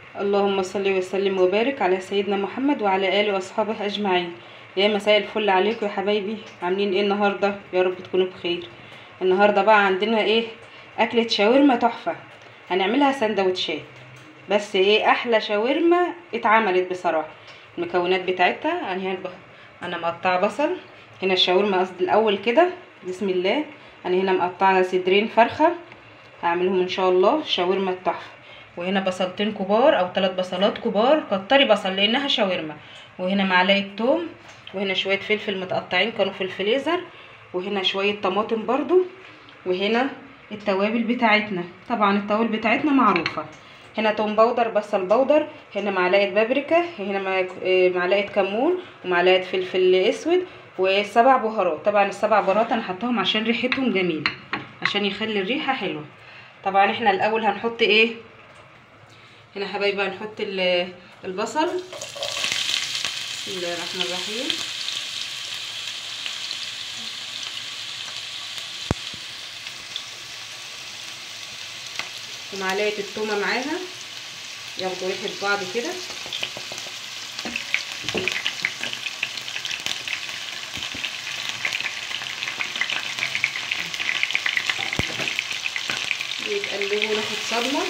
اللهم صل وسلم وبارك على سيدنا محمد وعلى اله واصحابه اجمعين يا مساء الفل عليكم يا حبايبي عاملين ايه النهارده يا رب تكونوا بخير النهارده بقى عندنا ايه اكله شاورما تحفه هنعملها سندوتشات بس ايه احلى شاورما اتعملت بصراحه المكونات بتاعتها انا هنا انا مقطعه بصل هنا الشاورما قصدي الاول كده بسم الله انا هنا مقطعه صدرين فرخه هعملهم ان شاء الله شاورما التحفه وهنا بصلتين كبار او ثلاث بصلات كبار كتري بصل لانها شاورما وهنا معلقه توم وهنا شويه فلفل متقطعين كانوا في الفريزر وهنا شويه طماطم برضو وهنا التوابل بتاعتنا طبعا التوابل بتاعتنا معروفه هنا توم بودر بصل بودر هنا معلقه بابريكا هنا معلقه كمون ومعلقه فلفل اسود وسبع بهارات طبعا السبع بهارات انا حطاهم عشان ريحتهم جميله عشان يخلي الريحه حلوه طبعا احنا الاول هنحط ايه هنا يا حبايبي هنحط البصل بسم الله الرحمن الرحيم ومعلقه التومه معاها ياخدوا ريحه بعض كده يتقلبوا ناخد صدمه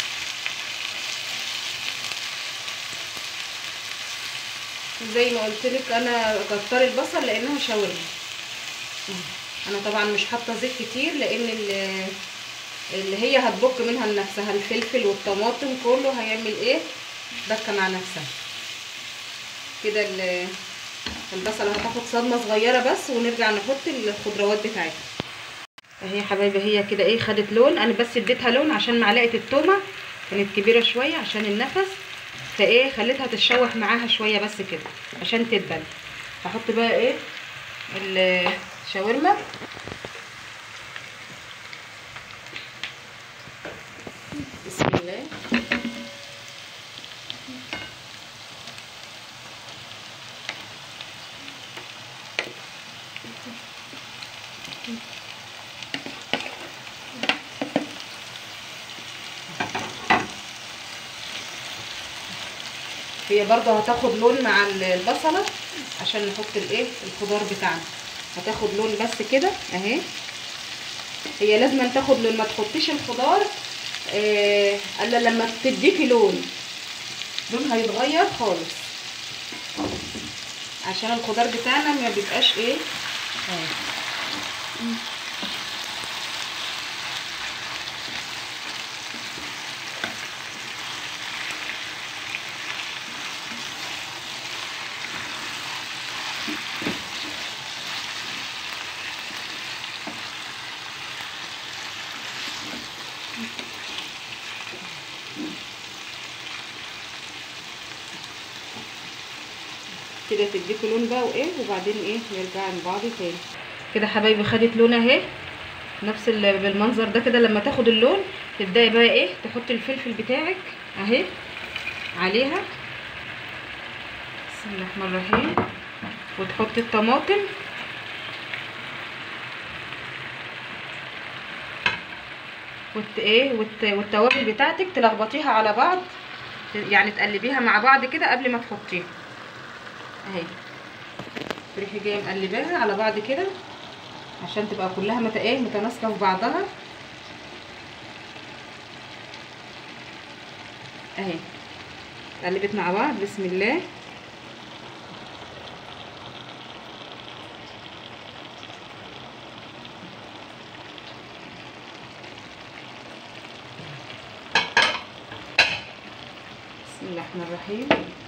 زي ما قلت لك انا كتر البصل لانها شاورما انا طبعا مش حاطه زيت كتير لان اللي هي هتبك منها لنفسها الفلفل والطماطم كله هيعمل ايه بكه مع نفسها كده البصله هتاخد صدمه صغيره بس ونرجع نحط الخضروات بتاعتها اهي يا حبايبي هي كده ايه خدت لون انا بس اديتها لون عشان معلقه التومه كانت كبيره شويه عشان النفس فايه خليتها تتشوح معاها شويه بس كده عشان تدبل هحط بقى ايه الشاورما بسم الله هي برضو هتاخد لون مع البصله عشان نحط الايه الخضار بتاعنا هتاخد لون بس كده اهي هي لازم تاخد لون ما تحطيش الخضار آه الا لما تديكي لون لونها هيتغير خالص عشان الخضار بتاعنا ما بيبقاش ايه اهي كده تديكوا لون بقى وايه وبعدين ايه نرجع لبعض تاني كده حبايبي خدت لون اهي نفس بالمنظر ده كده لما تاخد اللون تبداي بقى ايه تحطي الفلفل بتاعك اهي عليها بسم الله الرحمن الرحيم وتحطي الطماطم وت ايه وت... والتوابل بتاعتك تلخبطيها على بعض يعني تقلبيها مع بعض كده قبل ما تحطيها اهي تروحي جايه مقلباها على بعض كده عشان تبقى كلها مت ايه متماسكه في بعضها اهي قلبت مع بعض بسم الله بسم الله الرحمن الرحيم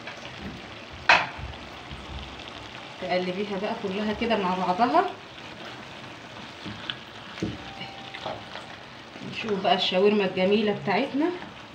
تقلبيها بقى كلها كده مع بعضها نشوف بقى الشاورما الجميله بتاعتنا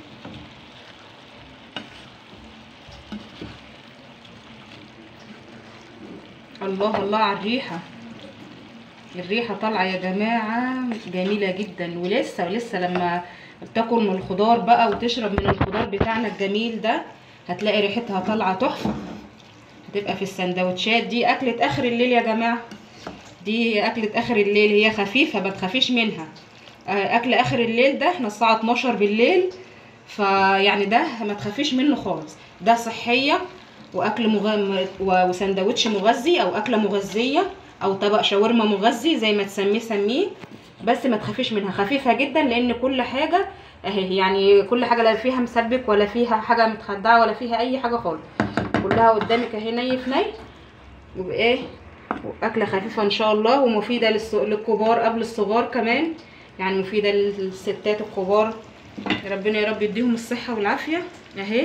الله الله على الريحه الريحه طالعه يا جماعه جميله جدا ولسه ولسه لما تاكل من الخضار بقى وتشرب من الخضار بتاعنا الجميل ده هتلاقي ريحتها طالعه تحفه هتبقى في السندوتشات دي اكله اخر الليل يا جماعه دي اكله اخر الليل هي خفيفه ما تخافيش منها اكل اخر الليل ده احنا الساعه 12 بالليل فيعني ده ما تخافيش منه خالص ده صحيه واكل مغ... م- و- وسندوتش مغذي او اكله مغذيه او طبق شاورما مغذي زي ما تسميه سميه بس ما تخافيش منها خفيفه جدا لان كل حاجه اهي يعني كل حاجه لا فيها مسبك ولا فيها حاجه متخدعه ولا فيها اي حاجه خالص كلها قدامك اهي ني في ني وايه واكله خفيفه ان شاء الله ومفيده للس- للكبار قبل الصغار كمان يعني مفيده للستات الكبار ربنا يا رب يديهم الصحه والعافيه اهي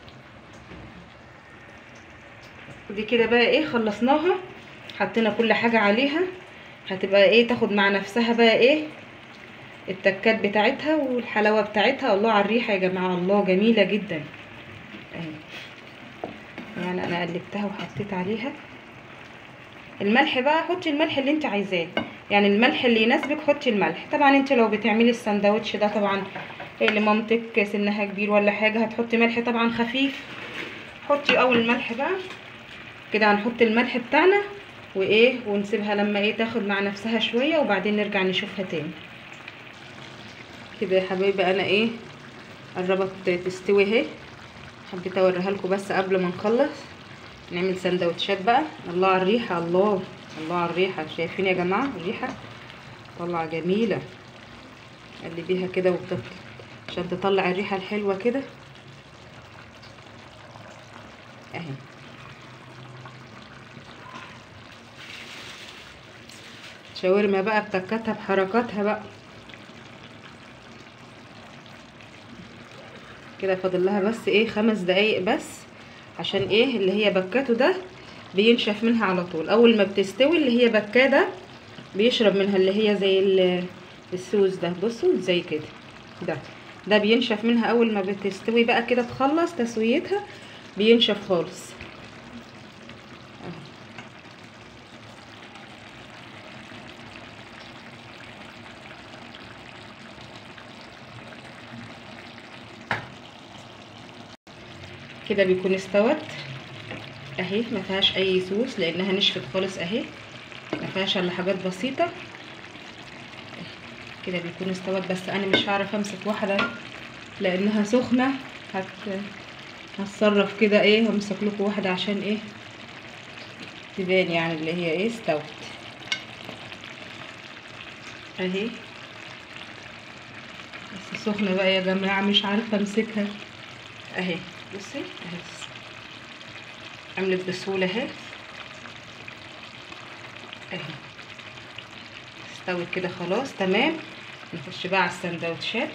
دي كده بقى ايه خلصناها حطينا كل حاجه عليها هتبقى ايه تاخد مع نفسها بقى ايه التكات بتاعتها والحلاوه بتاعتها الله على الريحه يا جماعه الله جميله جدا اهي يعني انا قلبتها وحطيت عليها الملح بقى حطي الملح اللي انت عايزاه يعني الملح اللي يناسبك حطي الملح طبعا انت لو بتعملي السندوتش ده طبعا اللي مامتك سنها كبير ولا حاجه هتحطي ملح طبعا خفيف حطي اول الملح بقى كده هنحط الملح بتاعنا وايه ونسيبها لما ايه تاخد مع نفسها شويه وبعدين نرجع نشوفها تاني كده يا حبايبي انا ايه قربت تستوي اهي حبيت اوريها لكم بس قبل ما نخلص نعمل سندوتشات بقى الله على الريحه الله الله على الريحه شايفين يا جماعه الريحه طالعه جميله قلبيها كده وتطلع عشان تطلع الريحه الحلوه كده اهي شاورما بقى بتكاتها بحركاتها بقى كده فاضل لها بس ايه خمس دقايق بس عشان ايه اللي هي بكاته ده بينشف منها على طول اول ما بتستوي اللي هي بكاه ده بيشرب منها اللي هي زي ال- السوس ده بصوا زي كده ده ده بينشف منها اول ما بتستوي بقى كده تخلص تسويتها بينشف خالص كده بيكون استوت اهي ما فيهاش اي صوص لانها نشفت خالص اهي ما فيهاش الا حاجات بسيطه كده بيكون استوت بس انا مش هعرف امسك واحده لانها سخنه هت هتصرف كده ايه همسك لكم واحده عشان ايه تبان يعني اللي هي ايه استوت اهي بس سخنه بقى يا جماعه مش عارفه امسكها اهي بصي اهي عملت بسهوله اهي اهي استوت كده خلاص تمام نخش بقى على السندوتشات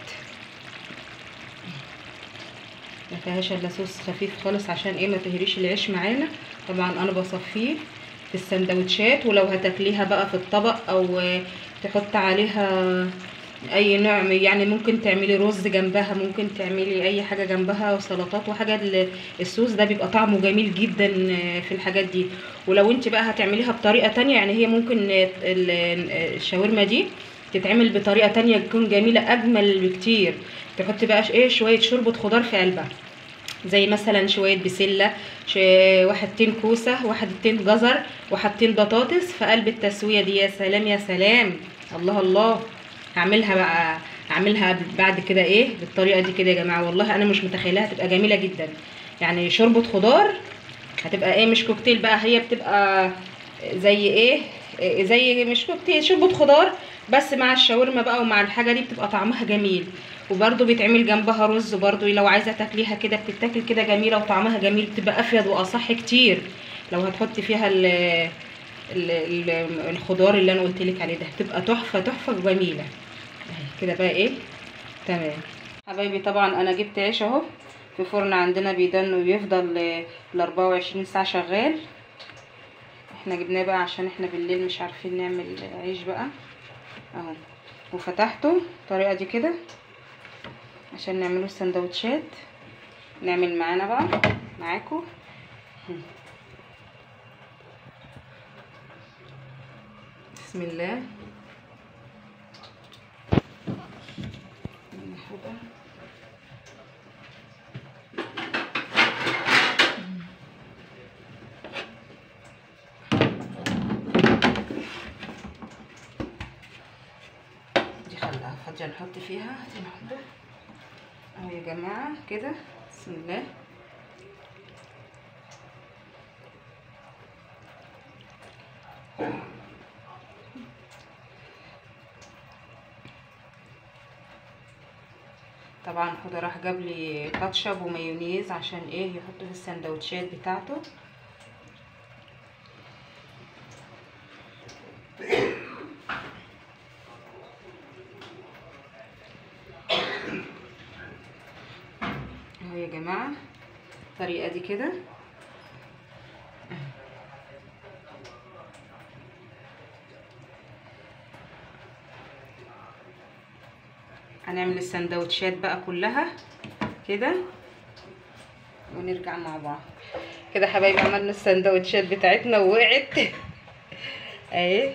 ما فيهاش الا صوص خفيف خالص عشان ايه ما تهريش العيش معانا طبعا انا بصفيه في السندوتشات ولو هتاكليها بقى في الطبق او تحط عليها اي نوع يعني ممكن تعملي رز جنبها ممكن تعملي اي حاجه جنبها وسلطات وحاجه ال- الصوص ده بيبقى طعمه جميل جدا في الحاجات دي ولو انت بقى هتعمليها بطريقه تانية يعني هي ممكن ال- الشاورما دي تتعمل بطريقه تانية تكون جميله اجمل بكتير تحطي بقى ايه شويه شوربه خضار في قلبها زي مثلا شويه بسله ش... واحدتين كوسه واحدتين جزر وحاطين بطاطس في قلب التسويه دي يا سلام يا سلام الله الله هعملها بقى اعملها بعد كده ايه بالطريقه دي كده يا جماعه والله انا مش متخيلها هتبقى جميله جدا يعني شوربه خضار هتبقى ايه مش كوكتيل بقى هي بتبقى زي ايه إيه زي مش كوكتيل شوربه خضار بس مع الشاورما بقى ومع الحاجه دي بتبقى طعمها جميل وبرده بيتعمل جنبها رز برده لو عايزه تاكليها كده بتتاكل كده جميله وطعمها جميل بتبقى افيد واصح كتير لو هتحطي فيها ال ال- ال- الخضار اللي انا قلت لك عليه ده بتبقى تحفه تحفه جميله اهي كده بقى ايه تمام حبايبي طبعا انا جبت عيش اهو في فرن عندنا بيدن وبيفضل ال 24 ساعه شغال احنا جبناه بقى عشان احنا بالليل مش عارفين نعمل عيش بقى اهو وفتحته الطريقه دي كده عشان نعمله السندوتشات نعمل معانا بقى معاكم بسم الله ناخدها. دي خليها فاضية نحط فيها دي نحطه اهو اهو يا جماعه كده بسم الله طبعا حوده راح جاب لي كاتشب ومايونيز عشان ايه يحطه في السندوتشات بتاعته اهو يا جماعه الطريقه دي كده هنعمل السندوتشات بقى كلها كده ونرجع مع بعض كده حبايبي عملنا السندوتشات بتاعتنا ووقعت اهي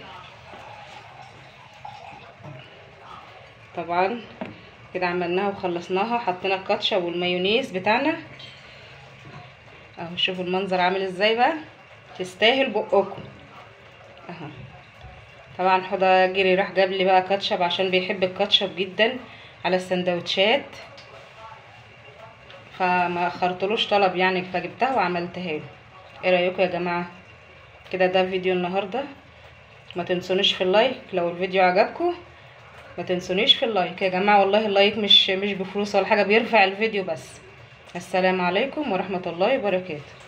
طبعا كده عملناها وخلصناها حطينا الكاتشب والمايونيز بتاعنا اهو شوفوا المنظر عامل ازاي بقى تستاهل بقكم اهو طبعا حوده جري راح جاب لي بقى كاتشب عشان بيحب الكاتشب جدا على السندوتشات فما اخرتلوش طلب يعني فجبتها وعملتها له ايه رايكم يا جماعه كده ده فيديو النهارده ما تنسونيش في اللايك لو الفيديو عجبكم ما تنسونيش في اللايك يا جماعه والله اللايك مش مش بفلوس ولا حاجه بيرفع الفيديو بس السلام عليكم ورحمه الله وبركاته